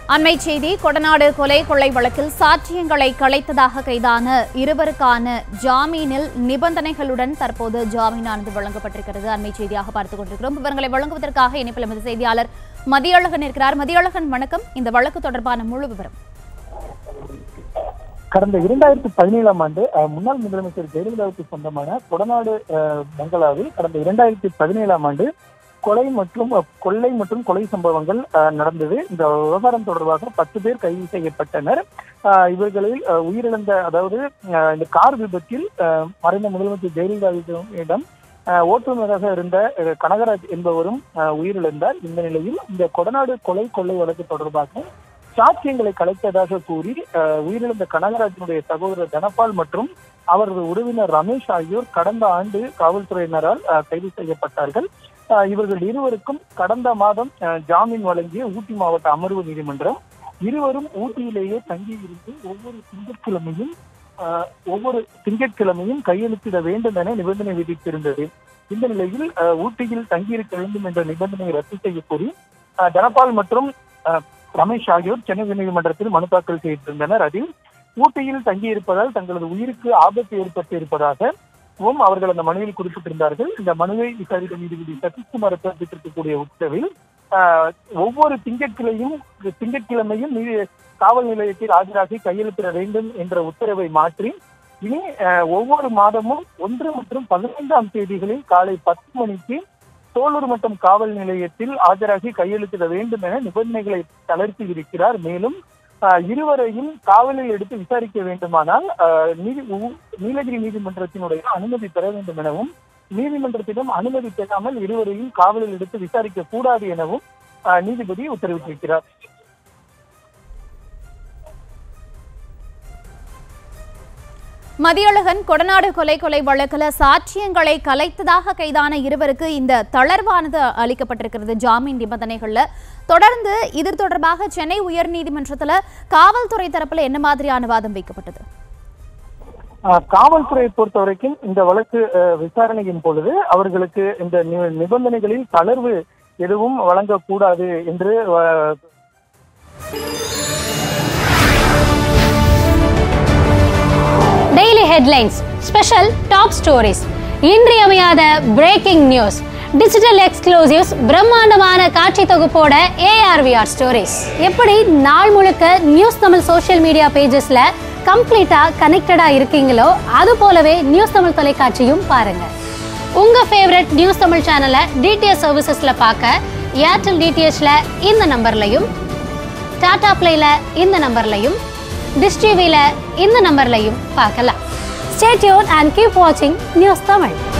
அண்மை செய்தி கொடநாடு கொலை கொள்ளை வழக்கில் சாட்சியங்களை கலைத்ததாக கைதான இருவருக்கான ஜாமீனில் நிபந்தனைகளுடன் தற்போது ஜாமீனானது வழங்கப்பட்டிருக்கிறது அண்மை செய்தியாக பார்த்துக் கொண்டிருக்கிறோம் விவரங்களை வழங்குவதற்காக இணைப்பில் எமது செய்தியாளர் மதியழகன் இருக்கிறார் மதியழகன் வணக்கம் இந்த வழக்கு தொடர்பான முழு விவரம் கடந்த இரண்டாயிரத்தி பதினேழாம் ஆண்டு அஹ், முன்னாள் முதலமைச்சர் ஜெயலலிதாவுக்கு சொந்தமான கொடநாடு அஹ், பங்களாவில் கடந்த இரண்டாயிரத்தி பதினேழாம் ஆண்டு கொலை மற்றும் அஹ், கொள்ளை மற்றும் கொலை சம்பவங்கள் அஹ், நடந்தது இந்த விவகாரம் தொடர்பாக பத்து பேர் கைது செய்யப்பட்டனர் அஹ், இவர்களில் அஹ், உயிரிழந்த அதாவது அஹ், இந்த கார் விபத்தில் அஹ், மறைந்த முதலமைச்சர் ஜெயலலிதாவிடம் அஹ், ஓட்டுநராக இருந்த அஹ், கனகராஜ் என்பவரும் அஹ், உயிரிழந்தார் இந்த நிலையில் இந்த கொடநாடு கொலை கொள்ளை வழக்கு தொடர்பாக சாட்சியங்களை கலைத்ததாக கூறி அஹ், உயிரிழந்த கனகராஜனுடைய சகோதரர் தனபால் மற்றும் அவரது உறவினர் ரமேஷ் ஆகியோர் கடந்த ஆண்டு காவல்துறையினரால் அஹ், கைது செய்யப்பட்டார்கள் அஹ், இவர்கள் இருவருக்கும் கடந்த மாதம் அஹ், ஜாமீன் வழங்கிய ஊட்டி மாவட்ட அமர்வு நீதிமன்றம் இருவரும் ஊட்டியிலேயே தங்கியிருந்து ஒவ்வொரு திங்கட்கிழமையும் அஹ், ஒவ்வொரு திங்கட்கிழமையும் கையெழுத்திட வேண்டும் என நிபந்தனை விதித்திருந்தது இந்த நிலையில் அஹ், ஊட்டியில் தங்கியிருக்க வேண்டும் என்ற நிபந்தனையை ரத்து செய்ய கோரி அஹ், தனபால் மற்றும் அஹ், ரமேஷ் ஆகியோர் சென்னை உயர்நீதிமன்றத்தில் மனு தாக்கல் செய்திருந்தனர் அதில் ஊட்டியில் தங்கியிருப்பதால் தங்களது உயிருக்கு ஆபத்து ஏற்பட்டு இருப்பதாகவும் அவர்கள் அந்த மனுவில் குறிப்பிட்டிருந்தார்கள் இந்த மனுவை விசாரித்த நீதிபதி சதீஷ்குமார் பிறப்பித்திருக்கக்கூடிய உத்தரவில் ஆஹ், ஒவ்வொரு திங்கட்கிழையும் திங்கட்கிழமையும் நீதி காவல் நிலையத்தில் ஆஜராகி கையெழுத்திட வேண்டும் என்ற உத்தரவை மாற்றி இனி ஆஹ், ஒவ்வொரு மாதமும் ஒன்று மற்றும் பதினைந்தாம் தேதிகளில் காலை பத்து மணிக்கு தோலூர் மட்டம் காவல் நிலையத்தில் ஆஜராகி கையெழுத்திட வேண்டும் என நிபந்தனைகளை தளர்த்தி இருக்கிறார் மேலும் ஆஹ், இருவரையும் காவலில் எடுத்து விசாரிக்க வேண்டுமானால் ஆஹ், நீதி உ- நீலகிரி நீதிமன்றத்தினுடைய அனுமதி பெற வேண்டும் எனவும் நீதிமன்றத்திடம் அனுமதி பெறாமல் இருவரையும் காவலில் எடுத்து விசாரிக்க கூடாது எனவும் ஆஹ், நீதிபதி உத்தரவிட்டிருக்கிறார் மதியழகன் கொடநாடு கொலை கொலை வழக்கில் சாட்சியங்களை கலைத்ததாக கைதான இருவருக்கு இந்த தளர்வானது அளிக்கப்பட்டிருக்கிறது ஜாமீன் நிபந்தனைகள்ல தொடர்ந்து இது தொடர்பாக சென்னை உயர்நீதிமன்றத்துல காவல்துறை தரப்புல என்ன மாதிரியான வாதம் வைக்கப்பட்டது ஆஹ், காவல்துறையை பொறுத்த வரைக்கும் இந்த வழக்கு ஆஹ், விசாரணையின் பொழுது அவர்களுக்கு இந்த நி- நிபந்தனைகளில் தளர்வு எதுவும் வழங்கக்கூடாது என்று ah, daily headlines special top stories இன்றியமையாத பிரேக்கிங் நியூஸ் டிஜிட்டல் எக்ஸ்க்ளூசிவ்ஸ் பிரம்மாண்டமான காட்சி தொகுப்போட ஏஆர்விஆர் ஸ்டோரிஸ் எப்படி நாள் முழுக்க நியூஸ் தமிழ் சோஷியல் மீடியா பேஜஸ்ல கம்ப்ளீட்டா கனெக்டடா இருக்கீங்களோ அது போலவே நியூஸ் தமிழ் தொலைக்காட்சியும் பாருங்க உங்க ஃபேவரட் நியூஸ் தமிழ் சேனலை டிடிஎச் சர்வீசஸ்ல பார்க்க ஏர்டெல் டிடிஹெச்ல இந்த நம்பர்லையும் டாடா பிளேல இந்த நம்பர்லையும் டிஷ் டிவில இந்த நம்பர்லையும் பார்க்கலாம் ஸ்டே டியூன் அண்ட் கீப் வாட்சிங் நியூஸ் தமிழ்